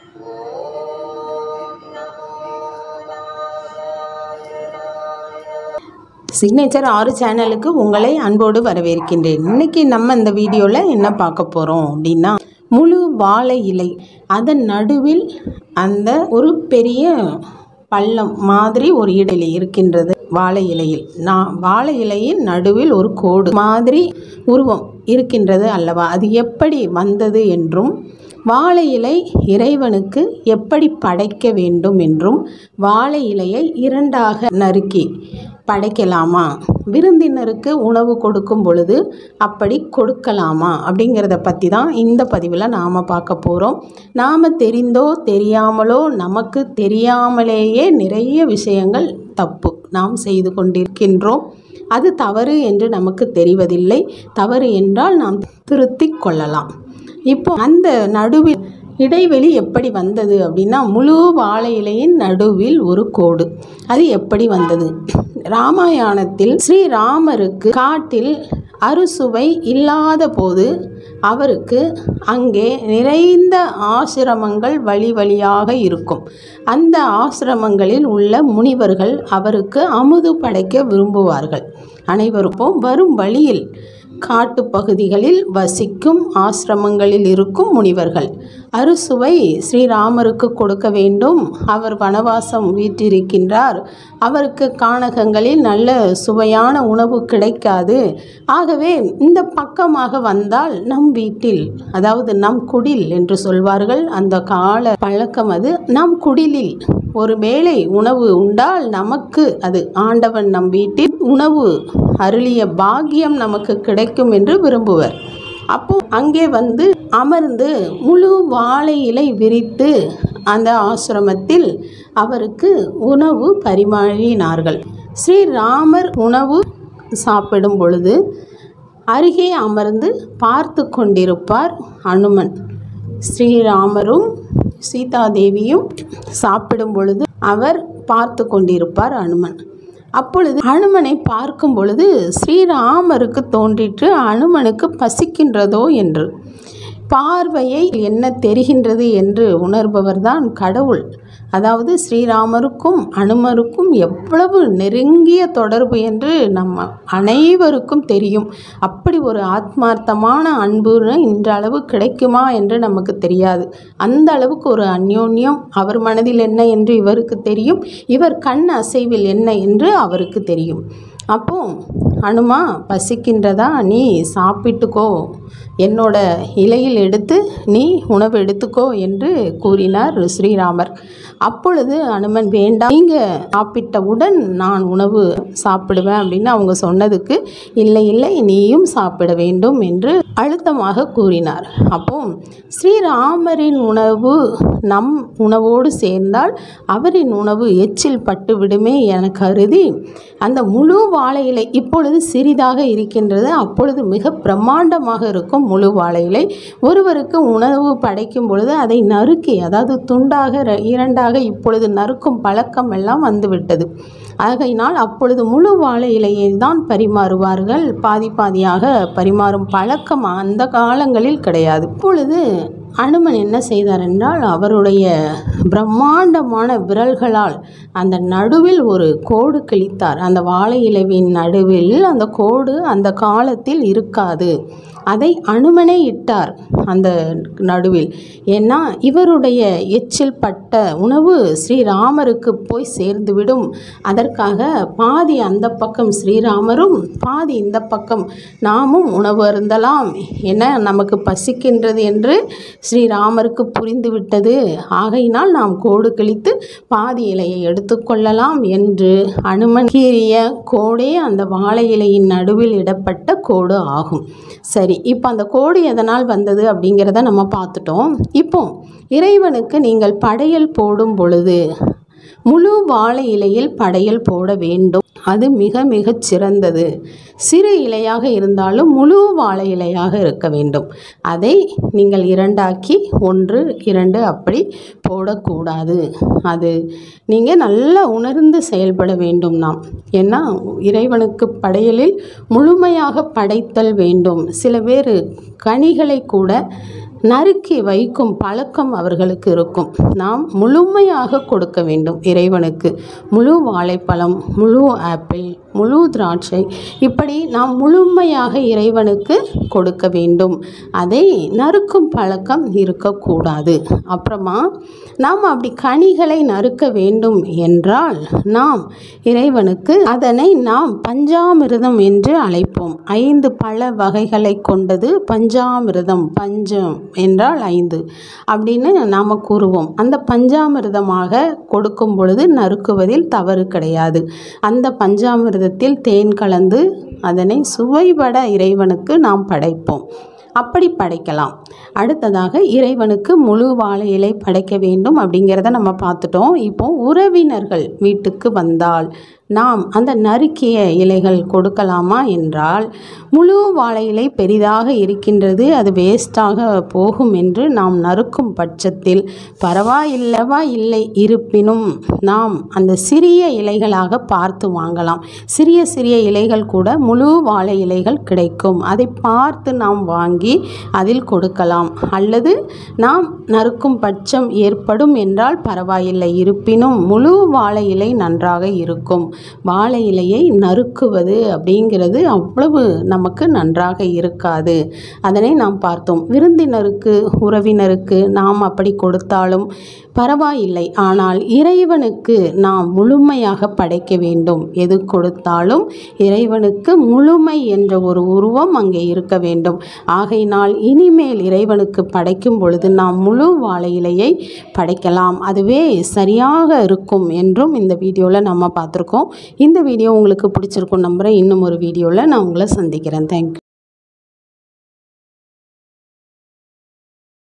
signature ஆறு சேனலுக்கு உங்களை அன்போடு வரவேற்கின்றேன் இன்னைக்கு நம்ம இந்த வீடியோவில் என்ன பார்க்க போகிறோம் அப்படின்னா முழு வாழை இலை அதன் நடுவில் அந்த ஒரு பெரிய பள்ளம் மாதிரி ஒரு இடையில இருக்கின்றது வாழை இலையில் நான் வாழை இலையின் நடுவில் ஒரு கோடு மாதிரி உருவம் இருக்கின்றது அல்லவா அது எப்படி வந்தது என்றும் வாழை இலை இறைவனுக்கு எப்படி படைக்க வேண்டும் என்றும் வாழை இலையை இரண்டாக நறுக்கி படைக்கலாமா விருந்தினருக்கு உணவு கொடுக்கும் பொழுது அப்படி கொடுக்கலாமா அப்படிங்கிறத பற்றி தான் இந்த பதிவில் நாம் பார்க்க போகிறோம் நாம் தெரிந்தோ தெரியாமலோ நமக்கு தெரியாமலேயே நிறைய விஷயங்கள் தப்பு நாம் செய்து கொண்டிருக்கின்றோம் அது தவறு என்று நமக்கு தெரிவதில்லை தவறு என்றால் நாம் திருத்திக் கொள்ளலாம் இப்போ அந்த நடுவில் இடைவெளி எப்படி வந்தது அப்படின்னா முழு வாழை இலையின் நடுவில் ஒரு கோடு அது எப்படி வந்தது ராமாயணத்தில் ஸ்ரீராமருக்கு காட்டில் அறுசுவை இல்லாத போது அவருக்கு அங்கே நிறைந்த ஆசிரமங்கள் வழி வழியாக இருக்கும் அந்த ஆசிரமங்களில் உள்ள முனிவர்கள் அவருக்கு அமுது படைக்க விரும்புவார்கள் அனைவருக்கும் வரும் வழியில் காட்டு பகுதிகளில் வசிக்கும் ஆசிரமங்களில் இருக்கும் முனிவர்கள் அறுசுவை ஸ்ரீராமருக்கு கொடுக்க வேண்டும் அவர் வனவாசம் வீற்றிருக்கின்றார் அவருக்கு கானகங்களில் நல்ல சுவையான உணவு கிடைக்காது ஆகவே இந்த பக்கமாக வந்தால் நம் வீட்டில் அதாவது நம் குடில் என்று சொல்வார்கள் அந்த கால பழக்கம் அது நம் குடிலில் ஒரு வேளை உணவு உண்டால் நமக்கு அது ஆண்டவன் நம் வீட்டில் உணவு அருளிய பாக்கியம் நமக்கு கிடைக்கும் என்று விரும்புவர் அப்போ அங்கே வந்து அமர்ந்து முழு வாழை இலை விரித்து அந்த ஆசிரமத்தில் அவருக்கு உணவு பரிமாறினார்கள் ஸ்ரீராமர் உணவு சாப்பிடும் பொழுது அருகே அமர்ந்து பார்த்து கொண்டிருப்பார் அனுமன் ஸ்ரீராமரும் சீதாதேவியும் சாப்பிடும் பொழுது அவர் பார்த்து கொண்டிருப்பார் அனுமன் அப்பொழுது அனுமனை பார்க்கும் பொழுது ஸ்ரீராமருக்கு தோன்றிற்று அனுமனுக்கு பசிக்கின்றதோ என்று பார்வையை என்ன தெரிகின்றது என்று உணர்பவர்தான் கடவுள் அதாவது ஸ்ரீராமருக்கும் அனுமருக்கும் எவ்வளவு நெருங்கிய தொடர்பு என்று நம்ம அனைவருக்கும் தெரியும் அப்படி ஒரு ஆத்மார்த்தமான அன்புன்னு இன்றளவு கிடைக்குமா என்று நமக்கு தெரியாது அந்த அளவுக்கு ஒரு அந்யோன்யம் அவர் மனதில் என்ன என்று இவருக்கு தெரியும் இவர் கண் அசைவில் என்ன என்று அவருக்கு தெரியும் அப்போ அனுமா பசிக்கின்றதா நீ சாப்பிட்டுக்கோ என்னோட இலையில் எடுத்து நீ உணவு எடுத்துக்கோ என்று கூறினார் ஸ்ரீராமர் அப்பொழுது அனுமன் வேண்டாம் நீங்கள் சாப்பிட்டவுடன் நான் உணவு சாப்பிடுவேன் அப்படின்னு அவங்க சொன்னதுக்கு இல்லை இல்லை நீயும் சாப்பிட வேண்டும் என்று அழுத்தமாக கூறினார் அப்போ ஸ்ரீராமரின் உணவு நம் உணவோடு சேர்ந்தால் அவரின் உணவு எச்சில் பட்டு விடுமே என கருதி அந்த முழு வாழை இலை இப்பொழுது சிறிதாக இருக்கின்றது அப்பொழுது மிக பிரம்மாண்டமாக இருக்கும் முழு வாழை இலை ஒருவருக்கு உணவு படைக்கும் பொழுது அதை நறுக்கி அதாவது துண்டாக ர- இரண்டாக இப்பொழுது நறுக்கும் பழக்கம் எல்லாம் வந்துவிட்டது ஆகையினால் அப்பொழுது முழு வாழை இலையை தான் பரிமாறுவார்கள் பாதி பாதியாக பரிமாறும் பழக்கம் அந்த காலங்களில் கிடையாது இப்பொழுது அனுமன் என்ன செய்தார் என்றால் அவருடைய பிரம்மாண்டமான விரல்களால் அந்த நடுவில் ஒரு கோடு கிழித்தார் அந்த வாழை இலைவின் நடுவில் அந்த கோடு அந்த காலத்தில் இருக்காது அதை அனுமனே இட்டார் அந்த நடுவில் ஏன்னா இவருடைய எச்சில் பட்ட உணவு ஸ்ரீராமருக்கு போய் சேர்ந்துவிடும் அதற்காக பாதி அந்த பக்கம் ஸ்ரீராமரும் பாதி இந்த பக்கம் நாமும் உணவு அருந்தலாம் என நமக்கு பசிக்கின்றது என்று ஸ்ரீராமருக்கு புரிந்துவிட்டது ஆகையினால் நாம் கோடு கிழித்து பாதி இலையை எடுத்துக்கொள்ளலாம் என்று அனுமன் கீறிய கோடே அந்த வாழை இலையின் நடுவில் இடப்பட்ட கோடு ஆகும் சரி இப்போ அந்த கோடு எதனால் வந்தது அப்படிங்கிறத நம்ம பார்த்துட்டோம் இப்போ இறைவனுக்கு நீங்கள் படையல் போடும் பொழுது முழு வாழை இலையில் படையல் போட வேண்டும் அது மிக மிகச் சிறந்தது சிறு இலையாக இருந்தாலும் முழு வாழை இலையாக இருக்க வேண்டும் அதை நீங்கள் இரண்டாக்கி ஒன்று இரண்டு அப்படி போடக்கூடாது அது நீங்கள் நல்லா உணர்ந்து செயல்பட வேண்டும் நாம் ஏன்னா இறைவனுக்கு படையலில் முழுமையாக படைத்தல் வேண்டும் சில பேர் கனிகளை கூட நறுக்கி வைக்கும் பழக்கம் அவர்களுக்கு இருக்கும் நாம் முழுமையாக கொடுக்க வேண்டும் இறைவனுக்கு முழு வாழைப்பழம் முழு ஆப்பிள் முழு திராட்சை இப்படி நாம் முழுமையாக இறைவனுக்கு கொடுக்க வேண்டும் அதை நறுக்கும் பழக்கம் இருக்கக்கூடாது அப்புறமா நாம் அப்படி கனிகளை நறுக்க வேண்டும் என்றால் நாம் இறைவனுக்கு அதனை நாம் பஞ்சாமிர்தம் என்று அழைப்போம் ஐந்து பழ வகைகளை கொண்டது பஞ்சாமிர்தம் பஞ்சம் என்றால் ஐந்து அப்படின்னு நாம் கூறுவோம் அந்த பஞ்சாமிர்தமாக கொடுக்கும் பொழுது நறுக்குவதில் தவறு கிடையாது அந்த பஞ்சாமிர்தத்தில் தேன் கலந்து அதனை சுவைபட இறைவனுக்கு நாம் படைப்போம் அப்படி படைக்கலாம் அடுத்ததாக இறைவனுக்கு முழு வாழை இலை படைக்க வேண்டும் அப்படிங்கிறத நம்ம பார்த்துட்டோம் இப்போ உறவினர்கள் வீட்டுக்கு வந்தால் நாம் அந்த நறுக்கிய இலைகள் கொடுக்கலாமா என்றால் முழு வாழை இலை பெரிதாக இருக்கின்றது அது வேஸ்ட்டாக போகும் என்று நாம் நறுக்கும் பட்சத்தில் பரவாயில்லவா இல்லை இருப்பினும் நாம் அந்த சிறிய இலைகளாக பார்த்து வாங்கலாம் சிறிய சிறிய இலைகள் கூட முழு வாழை இலைகள் கிடைக்கும் அதை பார்த்து நாம் வாங்கி அதில் கொடுக்கலாம் அல்லது நாம் நறுக்கும் பட்சம் ஏற்படும் என்றால் பரவாயில்லை இருப்பினும் முழு வாழை இலை நன்றாக இருக்கும் வாழை இலையை நறுக்குவது அப்படிங்கிறது அவ்வளவு நமக்கு நன்றாக இருக்காது அதனை நாம் பார்த்தோம் விருந்தினருக்கு உறவினருக்கு நாம் அப்படி கொடுத்தாலும் பரவாயில்லை ஆனால் இறைவனுக்கு நாம் முழுமையாக படைக்க வேண்டும் எது கொடுத்தாலும் இறைவனுக்கு முழுமை என்ற ஒரு உருவம் அங்கே இருக்க வேண்டும் ஆகையினால் இனிமேல் இறைவனுக்கு படைக்கும் பொழுது நாம் முழு வாழை இலையை படைக்கலாம் அதுவே சரியாக இருக்கும் என்றும் இந்த வீடியோவில் நம்ம பார்த்துருக்கோம் இந்த வீடியோ உங்களுக்கு பிடிச்சிருக்கும் நம்புகிறேன் இன்னும் ஒரு வீடியோவில் நான் உங்களை சந்திக்கிறேன் தேங்க்யூ